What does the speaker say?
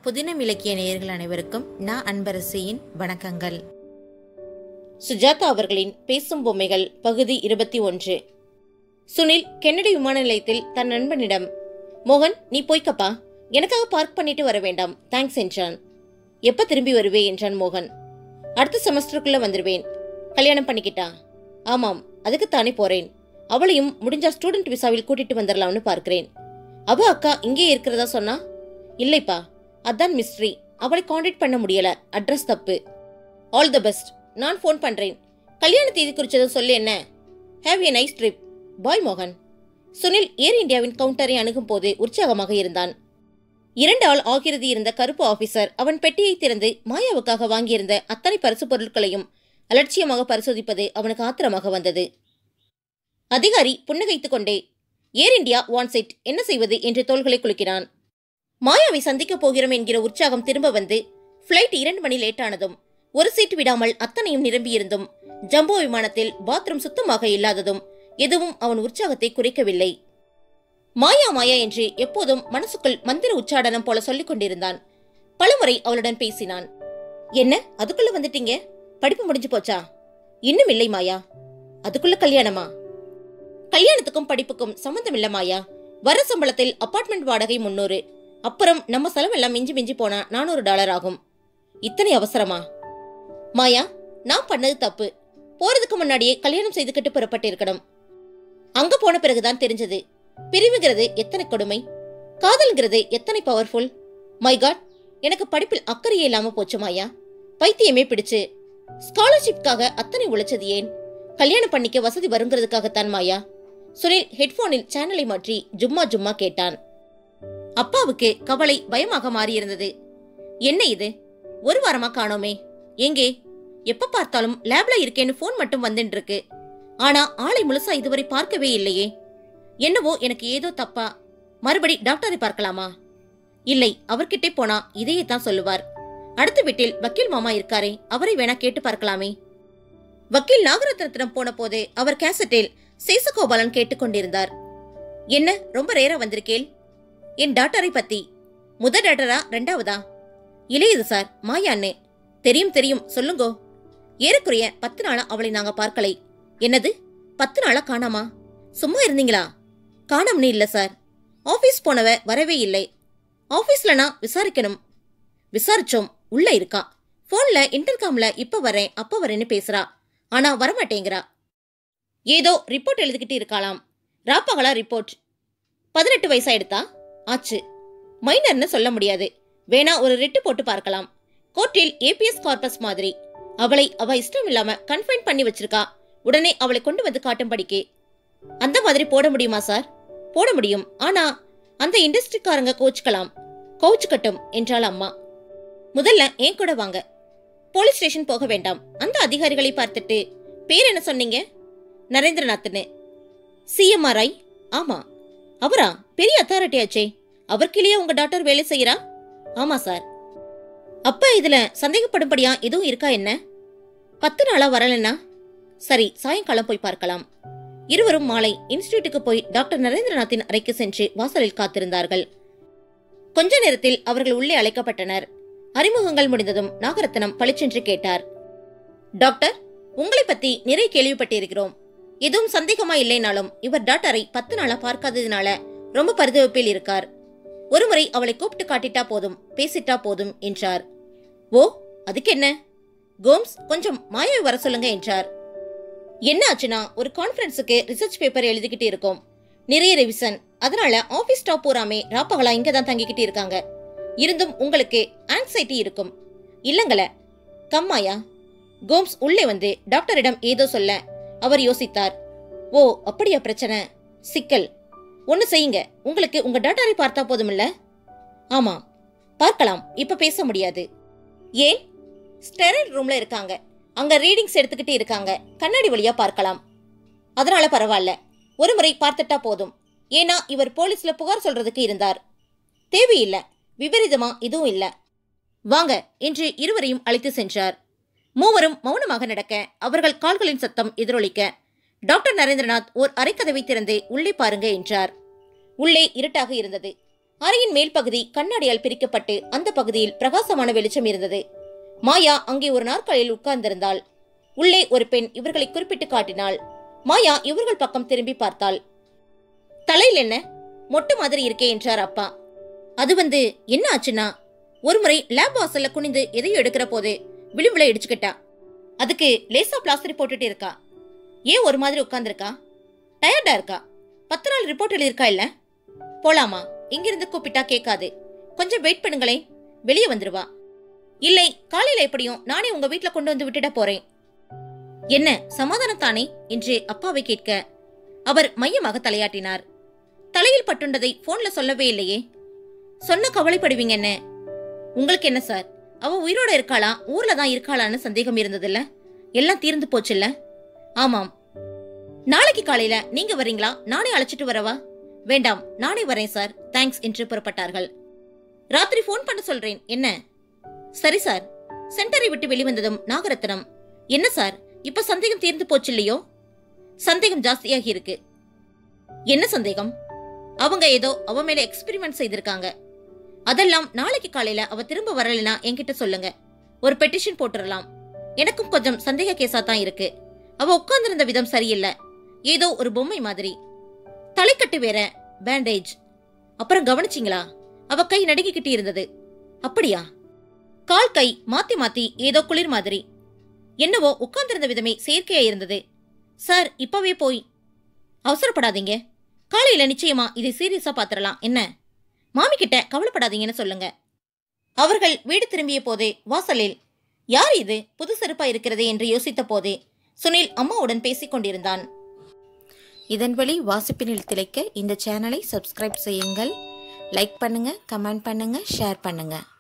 புதினம் இலக்கிய நேயர்கள் அனைவருக்கும் நான் அன்பரசியின் வணக்கங்கள் சுஜாதா அவர்களின் பேசும் பொம்மைகள் பகுதி இருபத்தி ஒன்று சுனில் கென்னடி விமான நிலையத்தில் தன் நண்பனிடம் மோகன் நீ போய்க்கப்பா எனக்காக பார்க் பண்ணிட்டு வர வேண்டாம் தேங்க்ஸ் என்றான் எப்ப திரும்பி வருவே என்றான் மோகன் அடுத்த செமஸ்டருக்குள்ள வந்துருவேன் கல்யாணம் பண்ணிக்கிட்டா ஆமாம் அதுக்குத்தானே போறேன் அவளையும் முடிஞ்சா ஸ்டூடெண்ட் விசாவில் கூட்டிட்டு வந்துடலாம்னு பார்க்கிறேன் அவ அக்கா இங்கே இருக்கிறதா சொன்னா இல்லைப்பா அதான் மிஸ்ட்ரி அவளை காண்டாக்ட் பண்ண முடியல அட்ரஸ் தப்பு ஆல் தி பெஸ்ட் நான் ஃபோன் பண்றேன் கல்யாண தேதி குறிச்சதும் சொல்லு என்ன have a nice trip bye மோகன் சுனில் ஏர் இந்தியாவின் கவுண்டரை அணுகும் போது உற்சாகமாக இருந்தான் இரண்டு ஆள் ஆகிறது இருந்த கருப்பு ஆபீசர் அவன் பெட்டியை திறந்து மாயாவுக்காக வாங்கியிருந்த அத்தனை பரிசு பொருட்களையும் அலட்சியமாக பரிசோதிப்பது அவனுக்கு ஆத்திரமாக வந்தது அதிகாரி புன்னகைத்துக் கொண்டே ஏர் இந்தியா வான்ஸ் இட் என்ன செய்வது என்று தோள்களை குலுக்கினான் மாயாவை சந்திக்கப் போகிறோம் என்கிற உற்சாகம் திரும்ப வந்து ஃப்ளைட் இரண்டு மணி லேட்டானதும் ஒரு சீட் விடாமல் அத்தனையும் நிரம்பியிருந்தும் ஜம்போ விமானத்தில் பாத்ரூம் சுத்தமாக இல்லாததும் எதுவும் அவன் உற்சாகத்தை குறைக்கவில்லை மாயா மாயா என்று எப்போதும் மனசுக்குள் மந்திர உச்சாடனம் போல சொல்லிக் கொண்டிருந்தான் பலமுறை அவளுடன் பேசினான் என்ன அதுக்குள்ள வந்துட்டீங்க படிப்பு முடிஞ்சு போச்சா இன்னும் இல்லை மாயா அதுக்குள்ள கல்யாணமா கல்யாணத்துக்கும் படிப்புக்கும் சம்பந்தம் இல்ல மாயா வர சம்பளத்தில் அபார்ட்மெண்ட் வாடகை முன்னூறு அப்புறம் நம்ம செலவெல்லாம் மிஞ்சி மிஞ்சி போனா நானூறு டாலர் ஆகும் இத்தனை அவசரமா மாயா நான் பண்ணது தப்பு போறதுக்கு முன்னாடியே கல்யாணம் செய்துக்கிட்டு புறப்பட்டு இருக்கணும் அங்க போன பிறகுதான் தெரிஞ்சது பிரிவுங்கிறது எத்தனை கொடுமை காதல்ங்கிறது எத்தனை பவர்ஃபுல் மை காட் எனக்கு படிப்பில் அக்கறையே இல்லாம போச்சு மாயா பைத்தியமே பிடிச்சு ஸ்காலர்ஷிப்காக அத்தனை உழைச்சது ஏன் கல்யாணம் பண்ணிக்க வசதி வருங்கிறதுக்காகத்தான் மாயா சுனில் ஹெட்போனில் சேனலை மாற்றி ஜும்மா ஜும்மா கேட்டான் அப்பாவுக்கு கவலை பயமாக மாறியிருந்தது என்ன இது ஒரு வாரமா காணோமே எங்கே எப்ப பார்த்தாலும் லேப்ல இருக்கேன்னு போன் மட்டும் வந்துட்டு இருக்கு ஆனா ஆளை முழுசா இதுவரை பார்க்கவே இல்லையே என்னவோ எனக்கு ஏதோ தப்பா மறுபடி டாக்டரை பார்க்கலாமா இல்லை அவர்கிட்டே போனா இதையே தான் சொல்லுவார் அடுத்த வீட்டில் வக்கீல் மாமா இருக்காரே அவரை வேணா கேட்டு பார்க்கலாமே வக்கீல் நாகரத்னத்திடம் போன போது அவர் கேசட்டில் சேசகோபாலன் கேட்டுக்கொண்டிருந்தார் என்ன ரொம்ப ரேரா வந்திருக்கேள் என் டாக்டரை பத்தி முத டாக்டரா ரெண்டாவதா இளையது சார் மாயான்னு தெரியும் தெரியும் சொல்லுங்கோ ஏறக்குறைய பத்து நாளா அவளை நாங்க பார்க்கலை என்னது பத்து நாளா காணாமா சும்மா இருந்தீங்களா காணோம்னு இல்ல சார் ஆபீஸ் போனவ வரவே இல்லை ஆபீஸ்லனா விசாரிக்கணும் விசாரிச்சோம் உள்ள இருக்கா போன்ல இன்டர்காம்ல இப்ப வரேன் அப்ப வரேன்னு பேசுறா ஆனா வரமாட்டேங்கிறா ஏதோ ரிப்போர்ட் எழுதிக்கிட்டு இருக்காளாம் ராப்பகலா ரிப்போர்ட் பதினெட்டு வயசா எடுத்தா ஆச்சு மைனர்னு சொல்ல முடியாது வேணா ஒரு ரிட்டு போட்டு பார்க்கலாம் கோர்ட்டில் ஏபிஎஸ் கார்பஸ் மாதிரி அவளை அவ இஷ்டம் இல்லாம கன்ஃபைன் பண்ணி வச்சிருக்கா உடனே அவளை கொண்டு வந்து காட்டும்படிக்கு அந்த மாதிரி போட முடியுமா சார் போட முடியும் ஆனா அந்த இண்டஸ்ட்ரிக்காரங்க கோச்சுக்கலாம் கோச்சுக்கட்டும் என்றாள் அம்மா முதல்ல என் கூட வாங்க போலீஸ் ஸ்டேஷன் போக வேண்டாம் அந்த அதிகாரிகளை பார்த்துட்டு பேர் என்ன சொன்னீங்க நரேந்திரநாத்னு சிஎம்ஆர்ஐ ஆமா அவரா பெரிய அத்தாரிட்டி ஆச்சே அவருக்கிலேயே உங்க டாக்டர் வேலை செய்யறா ஆமா சார் அப்ப இதுல சந்தேகப்படும்படியா எதுவும் இருக்கா என்ன பத்து நாளா வரலன்னா சரி சாயங்காலம் போய் பார்க்கலாம் இருவரும் மாலை இன்ஸ்டிடியூட்டுக்கு போய் டாக்டர் நரேந்திரநாத்தின் அறைக்கு சென்று வாசலில் காத்திருந்தார்கள் கொஞ்ச நேரத்தில் அவர்கள் உள்ளே அழைக்கப்பட்டனர் அறிமுகங்கள் முடிந்ததும் நாகரத்னம் பளிச்சென்று கேட்டார் டாக்டர் உங்களை பத்தி நிறைய கேள்விப்பட்டிருக்கிறோம் எதுவும் சந்தேகமா இல்லைனாலும் இவர் டாக்டரை பத்து நாளா பார்க்காததுனால ரொம்ப பரிதவிப்பில் இருக்கார் ஒருமுறை அவளை கூப்பிட்டு காட்டிட்டா போதும் பேசிட்டா போதும் என்றார் ஓ அதுக்கு என்ன கோம்ஸ் கொஞ்சம் மாயாவை வர சொல்லுங்க என்றார் என்ன ஆச்சுன்னா ஒரு கான்ஃபரன்ஸுக்கு ரிசர்ச் பேப்பர் எழுதிக்கிட்டு இருக்கோம் நிறைய ரிவிஷன் அதனால ஆபீஸ் ஸ்டாப் பூராமே ராப்பகலா இங்க தான் தங்கிக்கிட்டு இருக்காங்க இருந்தும் உங்களுக்கு ஆங்ஸைட்டி இருக்கும் இல்லங்கள கம்மாயா கோம்ஸ் உள்ளே வந்து டாக்டரிடம் ஏதோ சொல்ல அவர் யோசித்தார் ஓ அப்படியா பிரச்சனை சிக்கல் ஒன்னு செய்யுங்க உங்களுக்கு உங்க டாக்டரை பார்த்தா போதுமில்ல ஆமா பார்க்கலாம் இப்ப பேச முடியாது ஏன் ஸ்டெரைல் ரூம்ல இருக்காங்க அங்க ரீடிங்ஸ் எடுத்துக்கிட்டு இருக்காங்க கண்ணாடி வழியா பார்க்கலாம் அதனால பரவாயில்ல ஒரு முறை பார்த்துட்டா போதும் ஏன்னா இவர் போலீஸ்ல புகார் சொல்றதுக்கு இருந்தார் தேவையில்லை விபரீதமா இதுவும் இல்ல வாங்க என்று இருவரையும் அழைத்து சென்றார் மூவரும் மௌனமாக நடக்க அவர்கள் கால்களின் சத்தம் எதிரொலிக்க டாக்டர் நரேந்திரநாத் ஓர் அரைக்கதவை திறந்து உள்ளே பாருங்க என்றார் உள்ளே இருட்டாக இருந்தது அறையின் மேல் பகுதி கண்ணாடியால் பிரிக்கப்பட்டு அந்த பகுதியில் பிரகாசமான வெளிச்சம் இருந்தது மாயா அங்கே ஒரு நாற்காலியில் உட்கார்ந்திருந்தாள் உள்ளே ஒரு பெண் இவர்களை குறிப்பிட்டு காட்டினாள் மாயா இவர்கள் பக்கம் திரும்பி பார்த்தாள் தலையில் என்ன மொட்டு மாதிரி இருக்கே என்றார் அப்பா அது வந்து என்ன ஆச்சுன்னா ஒருமுறை லேப் வாசல்ல குனிந்து எதையோ எடுக்கிற போது விளிம்புல இடிச்சுக்கிட்டா அதுக்கு லேசா பிளாஸ்டர் போட்டுட்டு இருக்கா ஏன் ஒரு மாதிரி உட்கார்ந்திருக்கா டயர்டா இருக்கா பத்து நாள் ரிப்போர்ட் எழுதியிருக்கா இல்ல போலாமா இங்கிருந்து கூப்பிட்டா கேட்காது கொஞ்சம் வெயிட் பண்ணுங்களேன் வெளியே வந்துருவா இல்லை காலையில எப்படியும் நானே உங்க வீட்ல கொண்டு வந்து விட்டுட போறேன் என்ன சமாதானம் தானே என்று அப்பாவை கேட்க அவர் மையமாக தலையாட்டினார் தலையில் பட்டுண்டதை போன்ல சொல்லவே இல்லையே சொன்ன கவலைப்படுவீங்க என்ன உங்களுக்கு என்ன சார் அவ உயிரோட இருக்காளா ஊர்ல தான் இருக்காளான்னு சந்தேகம் இருந்ததில்ல எல்லாம் தீர்ந்து போச்சுல்ல ஆமாம் நாளைக்கு காலையில நீங்க வரீங்களா நானே அழைச்சிட்டு வரவா வேண்டாம் நானே வரேன் சார் தேங்க்ஸ் என்று புறப்பட்டார்கள் ராத்திரி ஃபோன் பண்ண சொல்றேன் என்ன சரி சார் சென்டரை விட்டு வெளிவந்ததும் நாகரத்னம் என்ன சார் இப்ப சந்தேகம் தீர்ந்து போச்சு இல்லையோ சந்தேகம் ஜாஸ்தியாகி இருக்கு என்ன சந்தேகம் அவங்க ஏதோ அவ மேல எக்ஸ்பெரிமெண்ட் செய்திருக்காங்க அதெல்லாம் நாளைக்கு காலையில அவ திரும்ப வரலைனா என்கிட்ட சொல்லுங்க ஒரு பெட்டிஷன் போட்டுறலாம் எனக்கும் கொஞ்சம் சந்தேக கேஸா தான் இருக்கு அவ உட்கார்ந்திருந்த விதம் சரியில்லை ஏதோ ஒரு பொம்மை மாதிரி தலைக்கட்டு வேற பேண்டேஜ் அப்புறம் கவனிச்சிங்களா அவ கை நடுங்கிக்கிட்டு இருந்தது அப்படியா கால் கை மாத்தி மாத்தி ஏதோ குளிர் மாதிரி என்னவோ உட்கார்ந்திருந்த விதமே செயற்கையா இருந்தது சார் இப்பவே போய் அவசரப்படாதீங்க காலையில நிச்சயமா இதை சீரியஸா பாத்திரலாம் என்ன மாமி கிட்ட கவலைப்படாதீங்கன்னு சொல்லுங்க அவர்கள் வீடு திரும்பிய போதே வாசலில் யார் இது புது செருப்பா இருக்கிறதே என்று யோசித்த போதே சுனில் அம்மாவுடன் பேசிக் கொண்டிருந்தான் இதன் வழி வாசிப்பினில் திளைக்க இந்த சேனலை சப்ஸ்கிரைப் செய்யுங்கள் லைக் பண்ணுங்க கமெண்ட் பண்ணுங்க ஷேர் பண்ணுங்க